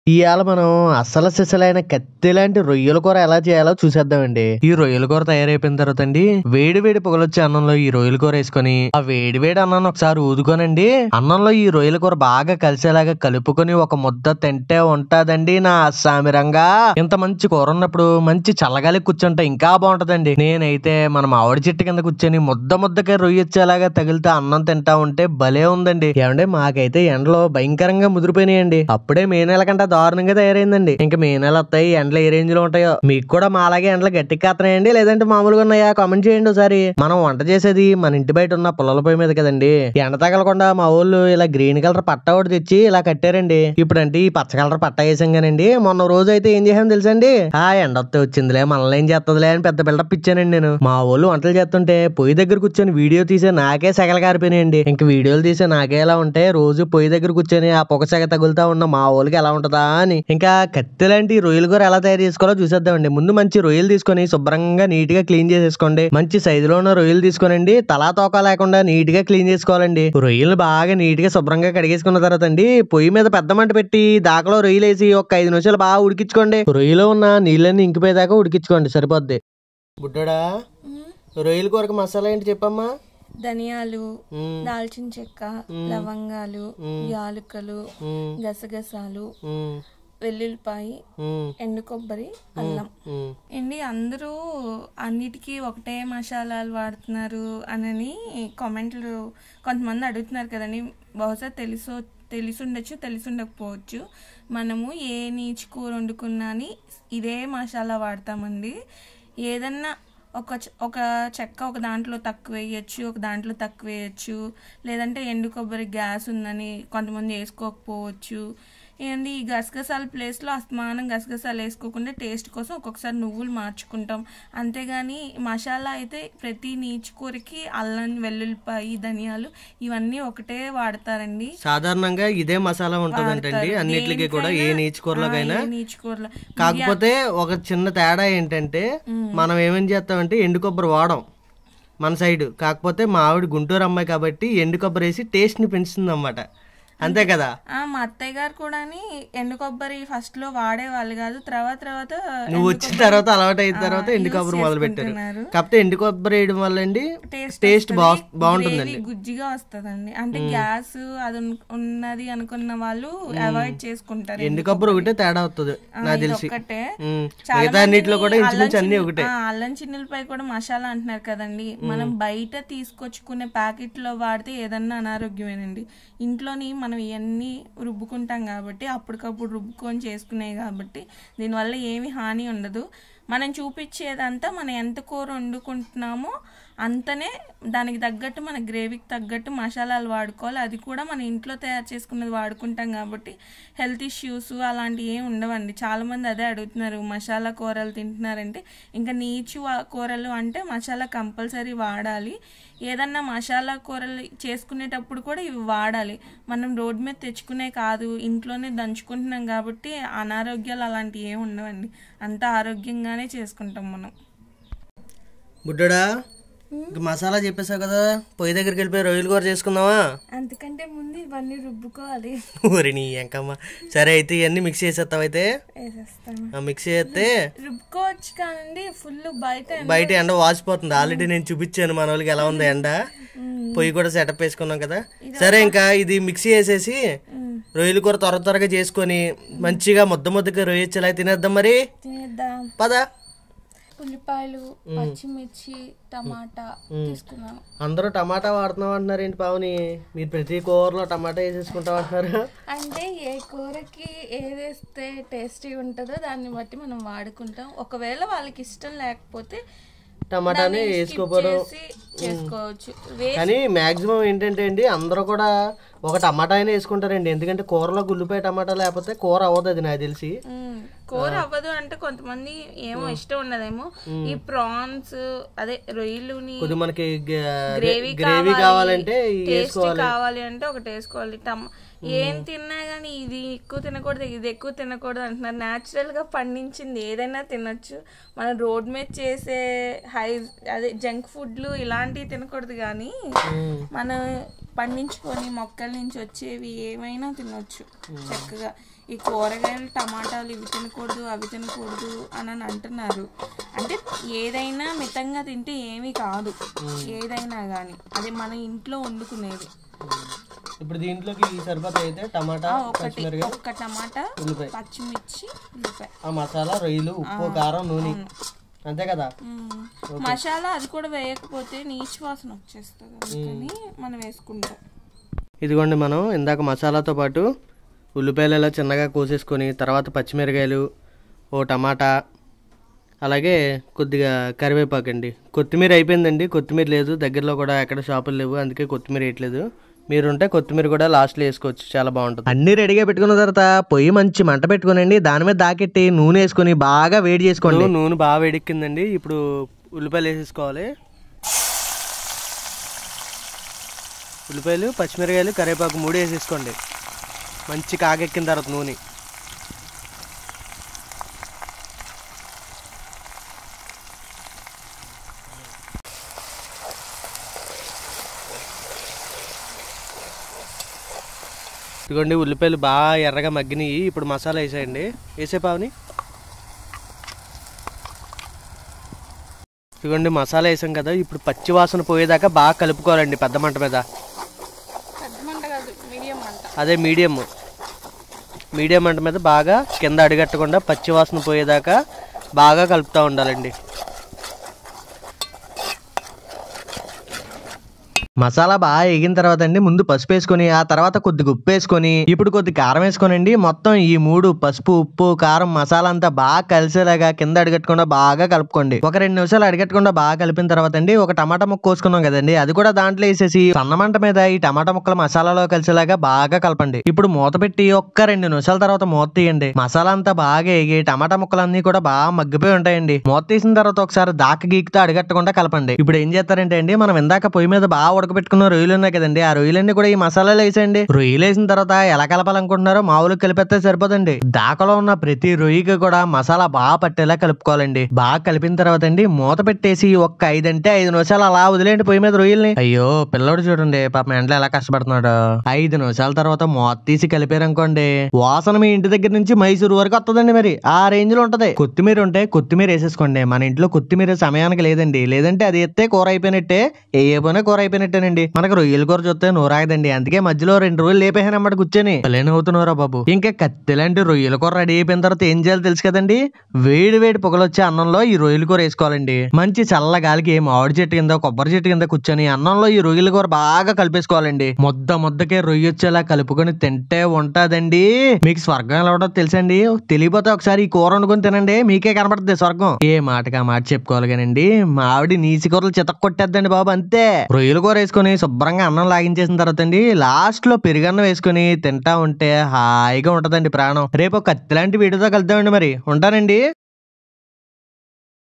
ఇవాళ మనం అసలు సిసలైన కత్తి లాంటి రొయ్యల కూర ఎలా చేయాలో చూసేద్దామండి ఈ రొయ్యల కూర తయారైపోయిన తర్వాత అండి వేడి వేడి పొగలొచ్చే అన్నంలో ఈ రొయ్యల కూర వేసుకొని ఆ వేడి వేడి అన్నాన్ని ఒకసారి ఊదుకోనండి అన్నంలో ఈ రొయ్యల కూర బాగా కలిసేలాగా కలుపుకొని ఒక ముద్ద తింటే ఉంటదండి నా సామిరంగా ఇంత మంచి కూర ఉన్నప్పుడు మంచి చల్లగాలి కూర్చుంటే ఇంకా బాగుంటదండి నేనైతే మన మామిడి చెట్టు కింద కూర్చొని ముద్ద ముద్దకే రొయ్యొచ్చేలాగా తగిలితే అన్నం తింటా ఉంటే భలే ఉందండి ఏమంటే మాకైతే ఎండలో భయంకరంగా ముదిరిపోయినాయండి అప్పుడే మే నెల కంటే దారుణంగా తయారైందండి ఇంకా మే నెల వస్తాయి ఎండలు ఏ రేంజ్ లో ఉంటాయో మీకు కూడా మాలాగే ఎండలు గట్టిగా కాస్తున్నాయండి లేదంటే మామూలుగా ఉన్నాయా కామెంట్ చేయండి ఒకసారి మనం వంట చేసేది మన ఇంటి బయట ఉన్న పుల్లల పొయ్యి మీద కదండి ఎండ తగలకుండా మా ఊళ్ళు ఇలా గ్రీన్ కలర్ పట్ట ఒకటి తెచ్చి ఇలా కట్టారండి ఇప్పుడంటే ఈ పచ్చ కలర్ పట్ట వేసాం కానండి మొన్న రోజు అయితే ఏం చేసాం తెలుసండి ఆ ఎండ వస్తే వచ్చిందిలే మనల్ని ఏం చేస్తుందిలే అని పెద్ద బిల్డప్ ఇచ్చానండి నేను మా ఊళ్ళు వంటలు చేస్తుంటే పొయ్యి దగ్గర కూర్చొని వీడియో తీసే నాకే సెగలు కారిపోయినాయండి ఇంక వీడియోలు తీసే నాకే ఎలా ఉంటే రోజు పొయ్యి దగ్గర కూర్చొని ఆ పొగ సెగ తగులుతా ఉన్న మా ఊళ్ళకి ఎలా ఉంటుందా అని ఇంకా కత్తి లాంటి రొయ్యలు కూర ఎలా తయారు చేసుకోవాలో చూసేద్దామండి ముందు మంచి రొయ్యలు తీసుకొని శుభ్రంగా నీట్ గా క్లీన్ చేసేసుకోండి మంచి సైజులో ఉన్న రొయ్యలు తీసుకోనండి తలా తోక లేకుండా నీట్ గా క్లీన్ చేసుకోవాలండి రొయ్యలు బాగా నీట్ గా శుభ్రంగా కడిగేసుకున్న తర్వాత అండి పొయ్యి మీద పెద్ద మంట పెట్టి దాకలో రొయ్యలు వేసి ఒక ఐదు నిమిషాలు బాగా ఉడికించుకోండి రొయ్యలో ఉన్న నీళ్ళని ఇంకిపోయేదాకా ఉడికించుకోండి సరిపోద్ది బుడ్డడా రొయ్యల కూరకు మసాలా ఏంటి చెప్పమ్మా ధనియాలు మ్మ్. దాల్చిన చెక్క లవంగాలు యాలకులు గసగసాలు ఉమ్, వెల్లుల్లిపాయ ఉమ్, ఎండు కొబ్బరి అల్లం ఉమ్. ఏంటి అందరూ అన్నిటికీ ఒకటే మసాలాలు వాడుతున్నారు అనని కామెంట్లు కొంతమంది అడుగుతున్నారు కదండి బహుశా తెలుసో తెలిసి ఉండొచ్చు తెలిసి ఉండకపోవచ్చు మనము ఏ నీచు కూర వండుకున్నా అని ఇదే మసాలా వాడతామండి ఏదన్నా ఒక చ- ఒక చెక్క ఒక దాంట్లో తక్కువ వేయచ్చు ఒక దాంట్లో తక్కువ వేయచ్చు లేదంటే ఎండు కొబ్బరి గ్యాస్ ఉందని కొంతమంది వేసుకోకపోవచ్చు ఏంది ఈ గసగసాల ప్లేస్లో అస్తమానం గసగసాలు వేసుకోకుండా టేస్ట్ కోసం ఒక్కొక్కసారి నువ్వులు మార్చుకుంటాం అంతేగాని మసాలా అయితే ప్రతి నీచు కూరకి అల్లం వెల్లుల్లిపాయ ధనియాలు ఇవన్నీ ఒకటే వాడతారండి సాధారణంగా ఇదే మసాలా ఉంటుందంటండి వాడతారు. అన్నిటికీ కూడా ఏ దేనికైనా, నీచు కూరలోకైనా ఆ, ఏ నీచు కూరలో కాకపోతే ఒక చిన్న తేడా ఏంటంటే మనం ఏమేం చేస్తామంటే ఎండు కొబ్బరి వాడం మన సైడ్ కాకపోతే మా ఆవిడ గుంటూరు అమ్మాయి కాబట్టి ఎండు కొబ్బరి వేసి టేస్ట్ ని పెంచుతుంది అన్నమాట అంతే కదా ఆ, మా అత్తయ్య గారు కూడా ఎండు కొబ్బరి ఫస్ట్ లో వాడేవాళ్ళు కాదు తర్వాత తర్వాత నువ్వు వచ్చిన తర్వాత అలవాటు అయిన తర్వాత ఎండు కొబ్బరి మొదలు పెట్టారు చేసుకుంటున్నారు. కాకపోతే ఎండు కొబ్బరి వేయడం వల్ల అండి టేస్ట్ టేస్ట్ బా వస్తది, బాగుంటుందండి గ్రేవీ గుజ్జిగా వస్తదండి అంటే గ్యాస్ అది ఉన్- ఉన్నది అనుకున్న వాళ్ళు అవాయిడ్ చేసుకుంటారు ఎండు కొబ్బరి ఒకటే తేడా అవుతుంది నాకు ఇది తెలిసి ఒక్కటే ఉమ్. చాలా మిగతా అన్నిట్లో కూడా మంది ఇంచుమించు అల్లం అన్ని చిన్ను- ఒకటే ఆ, అల్లం చిన్నులపై కూడా మసాలా అంటున్నారు కదండి మనం బయట తీసుకొచ్చుకునే ప్యాకెట్ లో వాడితే ఏదన్నా అనారోగ్యమేనండి ఇంట్లోని మనం ఇవన్నీ రుబ్బుకుంటాం కాబట్టి అప్పటికప్పుడు రుబ్బుకొని చేసుకునేవి కాబట్టి దీనివల్ల ఏమి హాని ఉండదు మనం చూపించేదంతా మనం ఎంత కూర వండుకుంటున్నామో అంతనే దానికి తగ్గట్టు మన గ్రేవీకి తగ్గట్టు మసాలాలు వాడుకోవాలి అది కూడా మన ఇంట్లో తయారు చేసుకున్నది వాడుకుంటాం కాబట్టి హెల్త్ ఇష్యూస్ అలాంటివి ఏమి ఉండవండి చాలామంది అదే అడుగుతున్నారు మసాలా కూరలు తింటున్నారంటే ఇంకా నీచు వా- కూరలు అంటే మసాలా కంపల్సరీ వాడాలి ఏదన్నా మసాలా కూరలు చేసుకునేటప్పుడు కూడా ఇవి వాడాలి మనం రోడ్డు మీద తెచ్చుకునే కాదు ఇంట్లోనే దంచుకుంటున్నాం కాబట్టి అనారోగ్యాలు అలాంటివి ఏమి ఉండవండి అంతా ఆరోగ్యంగానే చేసుకుంటాం మనం బుడ్డడా ఇంక మసాలా చెప్పేసావు కదా పొయ్యి దగ్గరికి వెళ్ళిపోయి రొయ్యలు కూర చేసుకుందామా అంతకంటే ముందు ఇవన్నీ రుబ్బుకోవాలి ఊరి నీ ఎంకమ్మ సరే అయితే ఇవన్నీ మిక్స్ చేసేస్తావు అయితే వేసేస్తాను ఆ మిక్స్ చేస్తే రుబ్బుకోవచ్చు కానండి ఫుల్ బయట బయట ఎండ వాసిపోతుంది ఆల్రెడీ నేను చూపించాను మన వాళ్ళకి ఎలా ఉంది ఎండ పొయ్యి కూడా సెటప్ వేసుకున్నాం కదా సరే ఇంకా ఇది మిక్సీ వేసేసి రొయ్యలు కూర త్వర త్వరగా చేసుకొని మంచిగా ముద్ద ముద్దగా రొయ్యొచ్చేలా తినేద్దాం మరి తినేద్దాం పద ఉల్లిపాయలు పచ్చిమిర్చి టమాటా తీసుకున్నాను అందరూ టమాటా వాడుతున్నాం అంటున్నారు ఏంటి పావుని మీరు ప్రతి కూరలో టమాటా వేసేసుకుంటాం అంటున్నారు అంటే ఏ కూరకి ఏది వేస్తే టేస్టీ ఉంటుందో దాన్ని బట్టి మనం వాడుకుంటాం ఒకవేళ వాళ్ళకి ఇష్టం లేకపోతే టమాటాని skip వేసుకోపోవడం చేసి చేసుకోవచ్చు వే- కానీ మాక్సిమం ఏంటంటే అండి అందరూ కూడా ఒక టమాటా అయినా వేసుకుంటారండి ఎందుకంటే కూరలో గుల్లిపాయ టమాటా లేకపోతే కూర అవ్వదు అది నాకు తెలిసి మ్మ్. కూర అవ్వదు అంటే కొంతమంది ఏమో ఇష్టం ఉండదేమో ఈ ప్రాన్స్ అదే రొయ్యలుని కొద్ది మనకి గ్రేవీ గ్రేవీ కావాలంటే ఇవి టేస్ట్ కావాలి అంటే ఒకటి వేసుకోవాలి టమ ఏం తిన్నా గానీ ఇది ఎక్కువ తినకూడదు ఇది ఎక్కువ తినకూడదు అంటున్నారు న్యాచురల్ గా పండించింది ఏదైనా తినొచ్చు మనం రోడ్ మీద చేసే హై అదే జంక్ ఫుడ్లు ఇలాంటివి తినకూడదు కానీ మనం పండించుకొని మొక్కల నుంచి వచ్చేవి ఏమైనా తినొచ్చు చక్కగా ఈ కూరగాయలు టమాటాలు ఇవి తినకూడదు అవి తినకూడదు అని అని అంటున్నారు అంటే ఏదైనా మితంగా తింటే ఏమీ కాదు ఏదైనా కానీ అది మన ఇంట్లో వండుకునేది ఇప్పుడు దీంట్లోకి సరిపోతాయి అయితే టమాటా ఆ, ఒకటి ఒక్క టమాటా ఉల్లిపాయ పచ్చిమిర్చి ఉల్లిపాయ ఆ మసాలా రొయ్యలు ఉప్పు కారం నూనె అంతే కదా మ్మ్. మసాలా అది కూడా వేయకపోతే నీచు వాసన వచ్చేస్తుంది అందుకని మనం వేసుకుంటాం ఇదిగోండి మనం ఇందాక మసాలాతో పాటు ఉల్లిపాయలు ఇలా చిన్నగా కోసేసుకొని తర్వాత పచ్చిమిరకాయలు ఓ టమాటా అలాగే కొద్దిగా కరివేపాకు అండి కొత్తిమీర అయిపోయిందండి కొత్తిమీర లేదు దగ్గరలో కూడా ఎక్కడ షాపులు లేవు అందుకే కొత్తిమీర వేయట్లేదు మీరుంటే కొత్తిమీర కూడా లాస్ట్లో వేసుకోవచ్చు చాలా బాగుంటుంది అన్ని రెడీగా పెట్టుకున్న తర్వాత పొయ్యి మంచి మంట పెట్టుకోనండి దాని మీద దాకెట్టి నూనె వేసుకొని బాగా వేడి చేసుకోండి నూనె బాగా వేడెక్కిందండి ఇప్పుడు ఉల్లిపాయలు వేసేసుకోవాలి ఉల్లిపాయలు పచ్చిమిరకాయలు కరివేపాకు మూడు వేసేసుకోండి మంచి కాగెక్కిన తర్వాత నూనె ఇదిగోండి ఉల్లిపాయలు బాగా ఎర్రగా మగ్గినాయి ఇప్పుడు మసాలా వేసేయండి వేసే పావుని ఇదిగోండి మసాలా వేసాం కదా ఇప్పుడు పచ్చి వాసన పోయేదాకా బాగా కలుపుకోవాలండి పెద్ద మంట మీద పెద్ద మంట కాదు మీడియం మంట అదే మీడియం మీడియం మంట మీద బాగా కింద అడిగట్టకుండా పచ్చి వాసన పోయేదాకా బాగా కలుపుతూ ఉండాలండి మసాలా బాగా వేగిన తర్వాత అండి ముందు పసుపు వేసుకొని ఆ తర్వాత కొద్దిగా ఉప్పు వేసుకొని ఇప్పుడు కొద్ది కారం వేసుకోనండి మొత్తం ఈ మూడు పసుపు ఉప్పు కారం మసాలా అంతా బాగా కలిసేలాగా కింద అడిగట్టకుండా బాగా కలుపుకోండి ఒక రెండు నిమిషాలు అడిగట్టకుండా బాగా కలిపిన తర్వాత అండి ఒక టమాటా ముక్క కోసుకున్నాం కదండి అది కూడా దాంట్లో వేసేసి సన్న మంట మీద ఈ టమాటా ముక్కలు మసాలాలో కలిసేలాగా బాగా కలపండి ఇప్పుడు మూత పెట్టి ఒక్క రెండు నిమిషాల తర్వాత మూత తీయండి మసాలా అంతా బాగా వేగి టమాటా ముక్కలన్నీ కూడా బాగా మగ్గిపోయి ఉంటాయండి మూత తీసిన తర్వాత ఒకసారి దాక గీకితో అడగట్టకుండా కలపండి ఇప్పుడు ఏం చేస్తారంటే అండి మనం ఇందాక పొయ్యి మీద బాగా ఉడకబెట్టుకున్న రొయ్యలు ఉన్నాయి కదండి ఆ రొయ్యలన్నీ కూడా ఈ మసాలాలో వేసేయండి రొయ్యలు వేసిన తర్వాత ఎలా కలపాలనుకుంటున్నారో మామూలుగా కలిపేస్తే సరిపోదండి దాకలో ఉన్న ప్రతి రొయ్యకి కూడా మసాలా బాగా పట్టేలా కలుపుకోవాలండి బాగా కలిపిన తర్వాత అండి మూత పెట్టేసి ఒక్క ఐదంటే ఐదు నిమిషాలు అలా వదిలేయండి పొయ్యి మీద రొయ్యల్ని అయ్యో పిల్లడు చూడండి పాపం ఎండలో ఎలా కష్టపడుతున్నాడు ఐదు నిమిషాల తర్వాత మూత తీసి కలిపారనుకోండి వాసన మీ ఇంటి దగ్గర నుంచి మైసూరు వరకు వస్తుందండి మరి ఆ రేంజ్ లో ఉంటది కొత్తిమీర ఉంటే కొత్తిమీర వేసేసుకోండి మన ఇంట్లో కొత్తిమీర సమయానికి లేదండి లేదంటే అది ఎత్తే కూర అయిపోయినట్టే ఏ పోయినా కూర అయిపోయినట్టేనండి మనకు రొయ్యల కూర చూస్తే నూరాగదండి అందుకే మధ్యలో రెండు రోజులు లేపేసానమాట కూర్చొని భలేనే అవుతున్నారా బాబు ఇంకా కత్తి లాంటి రొయ్యల కూర రెడీ అయిపోయిన తర్వాత ఏం చేయాలో తెలుసు కదండి వేడి వేడి పొగలొచ్చే అన్నంలో ఈ రొయ్యల కూర వేసుకోవాలండి మంచి చల్ల గాలికి మామిడి చెట్టు కింద కొబ్బరి చెట్టు కింద కూర్చొని అన్నంలో ఈ రొయ్యల కూర బాగా కలిపేసుకోవాలండి ముద్ద ముద్దకే రొయ్య వచ్చేలా కలుపుకొని తింటే ఉంటదండి మీకు స్వర్గం ఎలా ఉంటుందో తెలుసండి తెలియపోతే ఒకసారి ఈ కూర వండుకొని తినండి మీకే కనపడుతుంది స్వర్గం ఏ మాటకి ఆ మాట చెప్పుకోవాలి కానండి మా ఆవిడ నీసి కూరలు చితక కొట్టేద్దండి బాబు అంతే రొయ్యల కూర వేసుకొని శుభ్రంగా అన్నం లాగించేసిన తర్వాత అండి లాస్ట్ లో పెరుగన్నం వేసుకొని తింటా ఉంటే హాయిగా ఉంటదండి ప్రాణం రేపు ఒక కత్తి లాంటి వీడియోతో కలుద్దామండి మరి ఉంటానండి